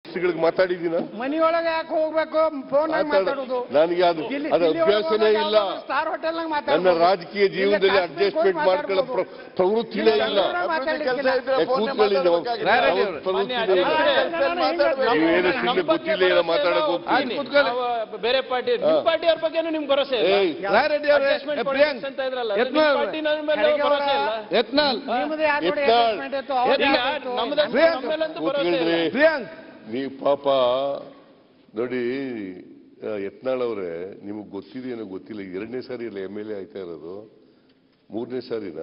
ಗಳಿಗೆ ಮಾತಾಡಿದ್ದೀನ ಮನಿಯೊಳಗೆ ಯಾಕೆ ಹೋಗ್ಬೇಕು ಫೋನ್ ಮಾತಾಡೋದು ನನಗೆ ಅದು ಇಲ್ಲಿ- ಅದು ಇಲ್ಲಿ ಅಭ್ಯಾಸನೇ ಒಳಗೆ ಇಲ್ಲ ಯಾವ್ದಾದ್ರು ಸ್ಟಾರ್ ಹೋಟೆಲ್ ನಾಗ ನನ್ನ ಮಾತಾಡ್ಬೋದು ರಾಜಕೀಯ ಜೀವನದಲ್ಲಿ ಇಲ್ಲಿ ಕಾಶ್ಮೀರಕ್ಕೆ ಹೋಗಿ ಅಡ್ಜಸ್ಟ್ಮೆಂಟ್ ಮಾಡ್ಕೊಳ್ಳೋ ಪ್ರ- ಮಾತಾಡ್ಬೋದು. ಪ್ರವೃತ್ತಿನೇ ಇಲ್ಲಿ ಇಲ್ಲ ಎಲ್ಲರೂ ಮಾತಾಡ್ಲಿಕ್ಕಿಲ್ಲ. ಏ, ಕೂತ್ಕೊಳ್ಳಿ ನಾವು ರಾಯರೆಡ್ಡಿ ನಾವು ಅವ್ರೆ. ಪ್ರವೃತ್ತಿನೇ ಮಾನ್ಯ ಇಲ್ಲ. ಅಧ್ಯಕ್ಷರೇ, ನೀವು ಏನು ಸುಮ್ಮನೆ ಗೊತ್ತಿಲ್ಲ ಏನೋ ಮಾತಾಡಕ್ ಹೋಗ್ತೀವಿ ಆಯ್ತು, ಕೂತ್ಕೊಳ್ಳಿ. ನಾವು ಬೇರೆ ಪಾರ್ಟಿ ನಿಮ್ ಪಾರ್ಟಿ ಅವ್ರ ಬಗ್ಗೆನೂ ನಿಮ್ಗೆ ಭರೋಸೆ ಇಲ್ಲ ಏಯ್ ರಾಯರೆಡ್ಡಿ ಅವರೇ Adjustment ಏ, ಪ್ರಿಯಾಂಕ್ politics ಅಂತ ಇದ್ರಲ್ಲ ಯತ್ನಾಳ್ ನಿಮ್ ಅವ್ರೆ. ಪಾರ್ಟಿ ನನ್ನ ಮೇಲೆ ಖರ್ಗೆ ಭರೋಸೆ ಇಲ್ಲ ಅವರ- ಯತ್ನಾಳ್ ನಿಮ್ಮದು ಯಾರ್ ನೋಡಿ ಎತ್ತಾಳ್. adjustment ಇತ್ತು, ಅವ್ರ್ದು ಈಗ ಯಾವ್ದು ಇತ್ತು? ನಮ್ದು ಪ್ರಿಯಾಂಕ್. ನಮ್ಮೇಲಂತೂ ಭರೋಸೆ ಇಲ್ಲ ಕೂತ್ಕೊಳ್ರಿ ಪ್ರಿಯಾಂಕ್ ನೀವು ಪಾಪ ನೋಡಿ ಆ, ಯತ್ನಾಳ್ ಅವರೇ ನಿಮಗೆ ಗೊತ್ತಿದೆಯೇನೋ ಗೊತ್ತಿಲ್ಲ ಎರಡನೇ ಸಾರಿ ಅಲ್ಲ ಎಮ್ ಎಲ್ ಎ ಆಯ್ತಾ ಇರೋದು ಮೂರನೇ ಸಾರಿನಾ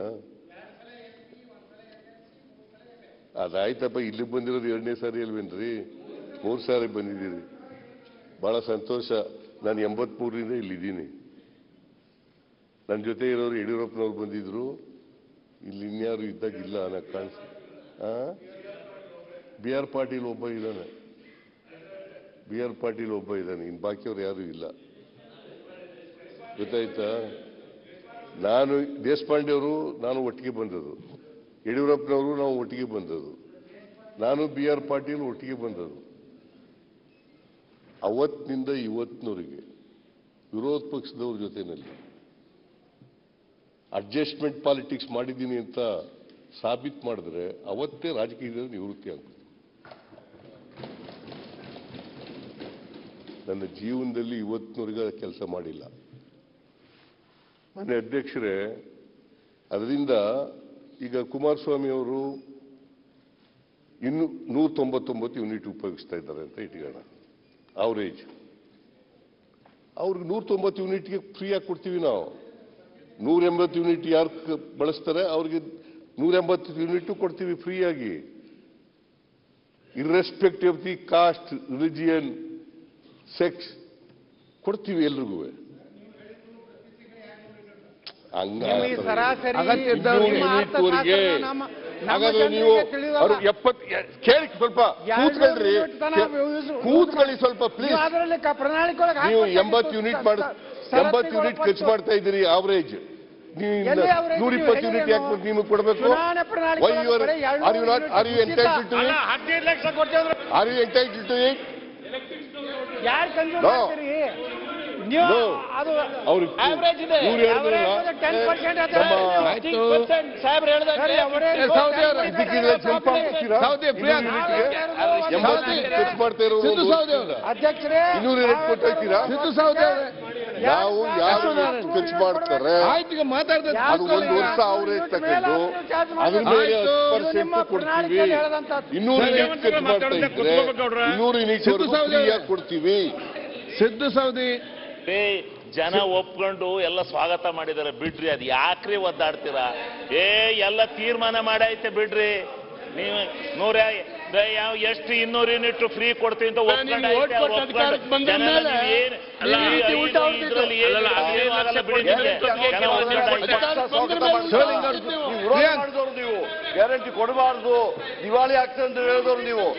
ಅದಾಯ್ತಪ್ಪ ಇಲ್ಲಿಗೆ ಬಂದಿರೋದು ಎರಡನೇ ಸಾರಿ ಅಲ್ವೇನ್ರಿ ಮೂರು ಸಾರಿ ಬಂದಿದ್ದೀರಿ ಬಹಳ ಸಂತೋಷ ನಾನು ಎಂಬತ್ಮೂರರಿಂದ ಇಲ್ಲಿದ್ದೀನಿ ನನ್ನ ಜೊತೆ ಇರೋರು ಯಡಿಯೂರಪ್ಪನವ್ರು ಬಂದಿದ್ರು ಇಲ್ಲಿ ಇನ್ಯಾರು ಇದ್ದಾಗ ಇಲ್ಲ ಅನ್ನೋ ಕಾಣಿಸ್ ಬಿ ಆರ್ ಪಾಟೀಲ್ ಒಬ್ಬ ಇದ್ದಾನೆ ಬಿ ಆರ್ ಪಾಟೀಲ್ ಒಬ್ಬ ಇದ್ದಾನೆ ಇನ್ನು ಬಾಕಿಯವ್ರು ಯಾರು ಇಲ್ಲ ಗೊತ್ತಾಯ್ತಾ ನಾನು ದೇಶಪಾಂಡೆ ಅವರು ನಾನು ಒಟ್ಟಿಗೆ ಬಂದದ್ದು ಯಡಿಯೂರಪ್ಪನವರು ನಾವು ಒಟ್ಟಿಗೆ ಬಂದದ್ದು ನಾನು ಬಿ ಆರ್ ಪಾಟೀಲ್ ಒಟ್ಟಿಗೆ ಬಂದದ್ದು ಅವತ್ತಿನಿಂದ ಇವತ್ತಿನವರೆಗೆ ವಿರೋಧ ಪಕ್ಷದವ್ರ ಜೊತೆನಲ್ಲಿ ಅಡ್ಜಸ್ಟ್ಮೆಂಟ್ ಪಾಲಿಟಿಕ್ಸ್ ಮಾಡಿದ್ದೀನಿ ಅಂತ ಸಾಬೀತು ಮಾಡಿದ್ರೆ ಅವತ್ತೇ ರಾಜಕೀಯದಲ್ಲಿ ನಿವೃತ್ತಿ ಆಗ್ಬಿಡ್ತು ನನ್ನ ಜೀವನದಲ್ಲಿ ಇವತ್ತಿನವರೆಗೆ ಕೆಲಸ ಮಾಡಿಲ್ಲ ಮನೆ ಅಧ್ಯಕ್ಷರೇ ಅದರಿಂದ ಈಗ ಕುಮಾರಸ್ವಾಮಿ ಅವರು ಇನ್ನು ನೂರ ತೊಂಬತ್ತೊಂಬತ್ತು ಯೂನಿಟ್ ಉಪಯೋಗಿಸ್ತಾ ಇದ್ದಾರೆ ಅಂತ ಇಟ್ಕೋಣ ಅವರೇಜ್ ಅವ್ರಿಗೆ ನೂರ ತೊಂಬತ್ತು ಯೂನಿಟ್ಗೆ ಫ್ರೀಯಾಗಿ ಕೊಡ್ತೀವಿ ನಾವು ನೂರ ಎಂಬತ್ತು ಯೂನಿಟ್ ಯಾರು ಕ- ಬಳಸ್ತಾರೆ ಅವ್ರಿಗೆ ನೂರ ಎಂಬತ್ತು ಯೂನಿಟ್ ಕೊಡ್ತೀವಿ ಫ್ರೀಯಾಗಿ irrespective of the caste religion sex ಕೊಡ್ತೀವಿ ಎಲ್ರಿಗೂ ಹಂಗ ನಿಮಗೆ ಸರಾಸರಿ ಅಗತ್ಯ ಇದ್ದವ್ರಿಗೆ ನಿಮ್ಮ ಯೂನಿಟ್ವರೆಗೆ ಅರ್ಥಶಾಸ್ತ್ರ ನಮ್ಮ- ನಮ್ಮ ಹಾಗಾದ್ರೆ ಜನರಿಗೆ ನೀವು ತಿಳಿಯೋಲ್ಲ. ಅವ್ರು ಎಪ್ಪತ್ ಕೇಳಿ ಸ್ವಲ್ಪ ಎರಡು ಕೂತ್ಕೊಳ್ರಿ ಯೂನಿಟ್ ತನಕ use- ಕೂತ್ಕೊಳ್ಳಿ ಸ್ವಲ್ಪ ನೀವು ಪ್ಲೀಸ್ ಅದರಲ್ಲಿ ಕ- ಪ್ರಣಾಳಿಕೆ ಒಳಗೆ ನೀವು ಹಾಕ್ಬೇಕಾಗಿತ್ತು. ಎಂಬತ್ತು ಯೂನಿಟ್ ಮಾಡಿ ಸ- ಎಂಬತ್ತು ಷರತ್ತುಗಳು ಯೂನಿಟ್ ಖರ್ಚು ಪಟ್ಟು. ಮಾಡ್ತಾ ಇದ್ದೀರಿ ಆವರೇಜ್ ನೀವು ಎಲ್ಲಿ average ನೂರ ನೀವು ಇಪ್ಪತ್ತು ಹೇಳಿದ್ರೆ ಯೂನಿಟ್ ಯಾಕೆ ನಾವು ನಿಮಗೆ ಕೊಡಬೇಕು ಚುನಾವಣೆ ಪ್ರಣಾಳಿಕೆ ವೈ ಯು ಒಳಗೆ ಬರೀ ಎರಡು are you not unit are you ಉಚಿತ. Entitle to it are you entitle to it ಯಾರು ಕನ್ಸ್ಯೂಮ್ No. ಮಾಡ್ತೀರಿ ನೀವು No. ಅದು ಅವ್ರು Average ಇದೆ. ಇವ್ರು ಹೇಳಿದ್ರಲ್ಲ Average 10% ಅದೇ. ನಮ್ಮ ಆಯ್ತು. 60% ಸಾಹೇಬ್ರು ಹೇಳ್ದಂಗೆ ಸರಿ, ಅವರೇ ಏ, ಸೌದಿ ಅವರೇ. ಇದಕ್ಕಿಂತ ಸ್ವಲ್ಪ ಹಾಕ್ತೀರಾ? ಸೌದಿ ಪ್ರಿಯಾಂಕ್ ಇನ್ನೂರು ಯೂನಿಟ್ಗೆ ಎಂಬತ್ತು ಯೂನಿಟ್ ಖರ್ಚು ಮಾಡ್ತಾ ಇರೋದು ಸಿದ್ದು ಒಂದು ಸೌದಿ ಅವರೇ. ಅಧ್ಯಕ್ಷರೇ ಇನ್ನೂರು ಯೂನಿಟ್ ಕೊಟ್ಟೋಗ್ತೀರಾ ಸಿದ್ದು ಸೌದಿ ಅವರೇ ನಾವು ಯಾರು ಖರ್ಚು ಮಾಡ್ತಾರೆ ಆಯ್ತು ಈಗ ಮಾತಾಡ್ತಾ ಅದು ಒಂದು ವರ್ಷ ಅವರೇ ತಗೊಂಡು ಅದ್ರ ಮೇಲೆ ಆಯ್ತು. ಹತ್ತು ಪರ್ಸೆಂಟ್ ಕೊಡ್ತೀವಿ ಇನ್ನೂರು ಸರಿ. ಯೂನಿಟ್ ಖರ್ಚು ಮಾಡ್ತಾ ಇದ್ರೆ ಇನ್ನೂರು ಯೂನಿಟ್ ಸಿದ್ದು ಸೌದಿ ಅವರೇ. ಕೊಡ್ತೀವಿ ಸಿದ್ದು ಸೌದಿ ಏ ಜನ ಒಪ್ಕೊಂಡು ಎಲ್ಲ ಸ್ವಾಗತ ಮಾಡಿದ್ದಾರೆ ಬಿಡ್ರಿ ಅದು ಯಾಕ್ರಿ ಒದ್ದಾಡ್ತೀರಾ ಏ ಎಲ್ಲ ತೀರ್ಮಾನ ಮಾಡೈತೆ ಬಿಡ್ರಿ ನೀವು ನೂರ ಯಾವ ಎಷ್ಟು ಇನ್ನೂರು ಯೂನಿಟ್ ಫ್ರೀ ಕೊಡ್ತೀವಿ ಅಂತ ಒಪ್ಕೊಂಡು ನೀವು ಐತೆ, vote ಅವ್ರು ಕೊಟ್ಟು ಒಪ್ಕೊಂಡು ಅಧಿಕಾರಕ್ಕೆ ಬಂದ ಜನ ಮೇಲೆ ನೀವು ಏನ್- ಅಲ್ಲ, ನೀವು ಈ ರೀತಿ ಐದು ಉಲ್ಟಾ ಹೊಡ್ದಿದ್ದು. ಇದ್ರಲ್ಲಿ ಏನು ಅಲ್ಲ, ಅಲ್ಲ, ಏನು ಆಗಲ್ಲ ಬಿಡಿ ಜನ ನಿಮ್ಗೆ. ಒಪ್ಪಿಗೆ ಜನ ಒಪ್ಪಿಗೆ ಒಪ್ಪಿಗೆ ಶಿವಲಿಂಗ ಅವ್ರು. ಪ್ರಿಯಾಂಕ್ ಮಾಡಿದವರು ನೀವು ಗ್ಯಾರಂಟಿ ಕೊಡಬಾರ್ದು ದಿವಾಳಿ ಆಗ್ತದೆ ಅಂತ ಹೇಳಿದವರು ನೀವು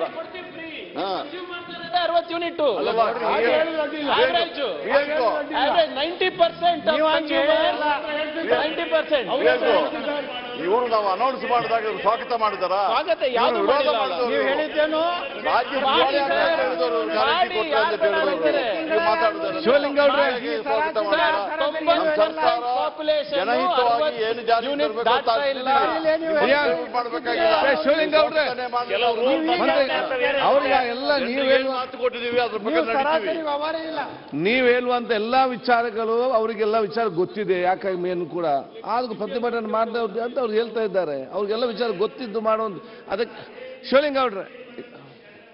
ಹಾ ಅರವತ್ತು ಯೂನಿಟ್ ಅಲ್ಲಲ್ಲ, average Priyank average ninety percent ನೀವು ಹಂಗೆ ಹೇಳಿಲ್ಲ. ನೈಂಟಿ ಪರ್ಸೆಂಟ್ ಇವರು ನಾವು ಅನೌನ್ಸ್ ಮಾಡಿದಾಗ ಇವ್ರು ಸ್ವಾಗತ ಮಾಡಿದಾರ ಸ್ವಾಗತ ಯಾವ್ದು ವಿರೋಧ ಮಾಡಿಲ್ಲ. ಮಾಡಿದವರು ನೀವು ಹೇಳಿದ್ದೇನು ರಾಜ್ಯ ಮಾಡಿ ದಿವಾಳಿ ಆಗ್ತದೆ ಅಂತ ಸರ್. ಹೇಳಿದವರು ಮಾಡಿ, ಗ್ಯಾರಂಟಿ ಕೊಟ್ಟರೆ ಅಂತ ಯಾರು ಹೇಳಿದವರು ಮಾಡ್ತಾರೆ? ನೀವು ಮಾತಾಡಿದ್ದಾರೆ ಶಿವಲಿಂಗ ಅವ್ರೆ. ಹಾಗೆ ಸ್ವಾಗತ ಸರ್, ಮಾಡಿದಾರ ಸರ್, ನಮ್ಮ ಸರ್ಕಾರ ಪಾಪ್ಯುಲೇಷನ್ ಜನಹಿತವಾಗಿ ಏನು ಜಾರಿ ಯೂನಿಟ್ ತರಬೇಕು ಅಂತ ದಾಟ್ತಾ ಇಲ್ಲ ಇಲ್ಲೇ ನೀವು ಪ್ರಿಯಾಂಕ್. ಮಾಡ್ಬೇಕಾಗಿಲ್ಲ ಏ, ಶಿವಲಿಂಗ ಅವ್ರೆ. ಕೆಲವರು ಅವ್ರಿಗೆ ಎಲ್ಲ ನೀವು ಏನು ಹೇಳುವ ಮಾತು ಕೊಟ್ಟಿದ್ದೀವಿ ಅದ್ರ ಬಗ್ಗೆ ನೀವು ನಡೀತೀವಿ ಸರಾಸರಿ ವ್ಯವಹಾರ ಇಲ್ಲ ನೀವು ಹೇಳುವಂತ ಎಲ್ಲಾ ವಿಚಾರಗಳು ಅವರಿಗೆಲ್ಲ ವಿಚಾರ ಗೊತ್ತಿದೆ ಯಾಕಾಗಿ ಮೇನು ಕೂಡ ಆದ್ರೂ ಪ್ರತಿಭಟನೆ ಮಾಡಿದವ್ರು ಅಂತ ಅವ್ರು ಹೇಳ್ತಾ ಇದ್ದಾರೆ ಅವ್ರಿಗೆಲ್ಲ ವಿಚಾರ ಗೊತ್ತಿದ್ದು ಮಾಡೋ ಅದಕ್ಕೆ ಶಿವಲಿಂಗ ಅವ್ರೆ